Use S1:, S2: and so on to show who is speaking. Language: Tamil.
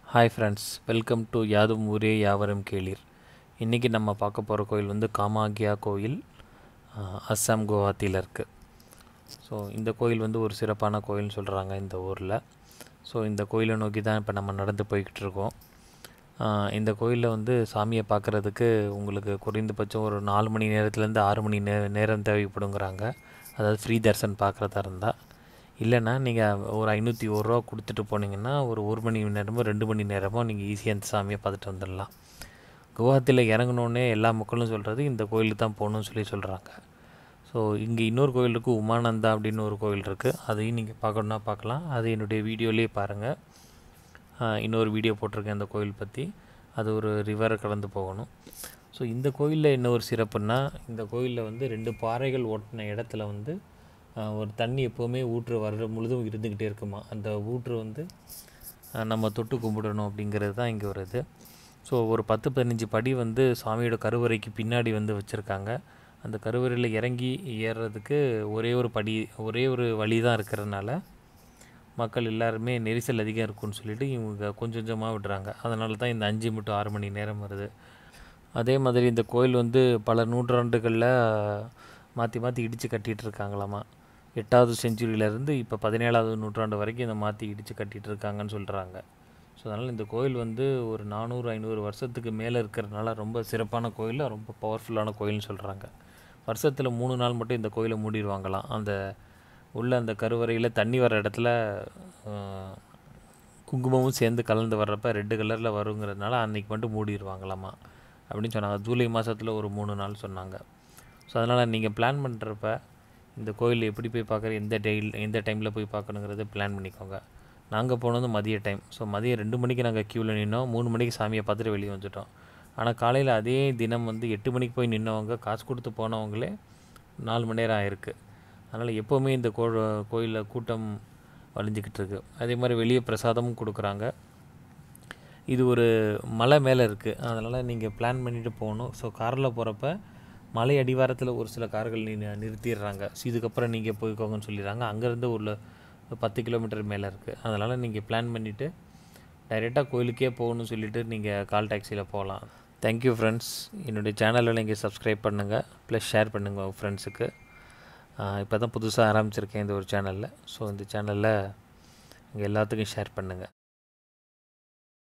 S1: ஹாய் ஃப்ரெண்ட்ஸ் வெல்கம் டு யாதும் ஊரே யாவரும் கேளீர் இன்றைக்கி நம்ம பார்க்க போகிற கோயில் வந்து காமாகியா கோயில் ஆஹ், அஸ்ஸாம் குவஹாத்தியில் இருக்குது ஸோ இந்த கோயில் வந்து ஒரு சிறப்பான கோயில்னு சொல்கிறாங்க இந்த ஊரில் ஸோ இந்த கோயிலை நோக்கி தான் இப்போ நம்ம நடந்து போய்கிட்டு இருக்கோம் ஆஹ், இந்த கோயிலில் வந்து சாமியை பார்க்குறதுக்கு உங்களுக்கு குறைந்தபட்சம் ஒரு நாலு மணி நேரத்துலேருந்து ஆறு மணி நே நேரம் தேவைப்படுங்கிறாங்க அதாவது ஃப்ரீ தர்சன் பார்க்குறதா இருந்தால் இல்லைன்னா நீங்கள் ஒரு ஐநூற்றி ஒரு ரூபா கொடுத்துட்டு போனீங்கன்னா ஒரு ஒரு மணி நேரமோ ரெண்டு மணி நேரமோ நீங்கள் ஈஸியாக இந்த சாமியை பார்த்துட்டு வந்துடலாம் குவஹாத்தியில் இறங்கினோடனே எல்லா மக்களும் சொல்கிறது இந்த கோயிலுக்கு தான் போகணும்னு சொல்லி சொல்கிறாங்க ஸோ இங்கே இன்னொரு கோயில் இருக்குது உமானந்தா அப்படின்னு ஒரு கோயில் இருக்குது அதையும் நீங்கள் பார்க்கணுன்னா பார்க்கலாம் அது என்னுடைய வீடியோலேயே பாருங்கள் ஆஹ் இன்னொரு வீடியோ போட்டிருக்கேன் அந்த கோயில் பற்றி அது ஒரு ரிவரை கடந்து போகணும் ஸோ இந்த கோயிலில் என்ன ஒரு சிறப்புன்னா இந்த கோயிலில் வந்து ரெண்டு பாறைகள் ஓட்டின இடத்துல வந்து ஆஹ் ஒரு தண்ணி எப்போவுமே ஊற்று வர்ற முழுதும் இருந்துக்கிட்டே இருக்குமா அந்த ஊற்று வந்து ஆஹ் நம்ம தொட்டு கும்பிடணும் அப்படிங்கிறது தான் இங்கே ஒரு இது ஸோ ஒரு பத்து பதினஞ்சு படி வந்து சாமியோட கருவறைக்கு பின்னாடி வந்து வச்சுருக்காங்க அந்த கருவறையில் இறங்கி ஏறுறதுக்கு ஒரே ஒரு படி ஒரே ஒரு வழி தான் இருக்கிறதுனால மக்கள் எல்லாருமே நெரிசல் அதிகம் இருக்கும்னு சொல்லிட்டு இவங்க கொஞ்சம் கொஞ்சமாக விடுறாங்க அதனால தான் இந்த அஞ்சு மட்டும் ஆறு மணி நேரம் வருது அதே மாதிரி இந்த கோயில் வந்து பல நூற்றாண்டுகளில் மாற்றி மாற்றி இடித்து கட்டிகிட்டு இருக்காங்களாமா எட்டாவது செஞ்சுரியிலேருந்து இப்போ பதினேழாவது நூற்றாண்டு வரைக்கும் இதை மாற்றி இடித்து கட்டிகிட்டு இருக்காங்கன்னு சொல்கிறாங்க ஸோ அதனால் இந்த கோயில் வந்து ஒரு நானூறு ஐநூறு வருஷத்துக்கு மேலே இருக்கிறதுனால ரொம்ப சிறப்பான கோயில் ரொம்ப பவர்ஃபுல்லான கோயில்னு சொல்கிறாங்க வருஷத்தில் மூணு நாள் மட்டும் இந்த கோயிலை மூடிடுவாங்களாம் அந்த உள்ள அந்த கருவறையில் தண்ணி வர இடத்துல ஆஹ், குங்குமமும் சேர்ந்து கலந்து வர்றப்ப ரெட்டு கலரில் வருங்கிறதுனால அன்னைக்கு மட்டும் மூடிடுவாங்களாமா அப்படின்னு சொன்னாங்க ஜூலை மாதத்தில் ஒரு மூணு நாள் சொன்னாங்க ஸோ அதனால் நீங்கள் பிளான் பண்ணுறப்ப இந்த கோயில் எப்படி போய் பார்க்குற எந்த டெய்ல் எந்த டைமில் போய் பார்க்கணுங்கிறத பிளான் பண்ணிக்கோங்க நாங்கள் போனது மதிய டைம் ஸோ மதியம் ரெண்டு மணிக்கு நாங்கள் க்யூவில் நின்னோம் மூணு மணிக்கு சாமியை பார்த்துட்டு வெளியே வந்துட்டோம் ஆனால் காலையில் அதே தினம் வந்து எட்டு மணிக்கு போய் நின்னவங்க காசு கொடுத்து போனவங்களே நாலு மணி நேரம் ஆயிருக்கு அதனால் எப்போவுமே இந்த கோ கோயிலில் கூட்டம் வலிஞ்சிக்கிட்டு இருக்கு அதே மாதிரி வெளியே பிரசாதமும் கொடுக்குறாங்க இது ஒரு மலை மேலே இருக்குது அதனால் நீங்கள் பிளான் பண்ணிட்டு போகணும் ஸோ காரில் போகிறப்ப மலை அடிவாரத்தில் ஒரு சில கார்கள் நீ நிறுத்திடுறாங்க ஸோ இதுக்கப்புறம் நீங்கள் போய்க்கோங்கன்னு சொல்லிடுறாங்க அங்கேருந்து உள்ள ஒரு பத்து கிலோமீட்டர் மேலே இருக்குது அதனால் நீங்கள் பிளான் பண்ணிவிட்டு டைரெக்டாக கோயிலுக்கே போகணும்னு சொல்லிட்டு நீங்கள் கால் டாக்ஸியில் போகலாம் தேங்க்யூ ஃப்ரெண்ட்ஸ் என்னுடைய சேனலில் நீங்கள் சப்ஸ்கிரைப் பண்ணுங்கள் ப்ளஸ் ஷேர் பண்ணுங்கள் உங்கள் ஃப்ரெண்ட்ஸுக்கு இப்போ தான் புதுசாக ஆரம்பிச்சிருக்கேன் இந்த ஒரு சேனலில் ஸோ இந்த சேனலில் உங்கள் எல்லாத்துக்கும் ஷேர் பண்ணுங்கள்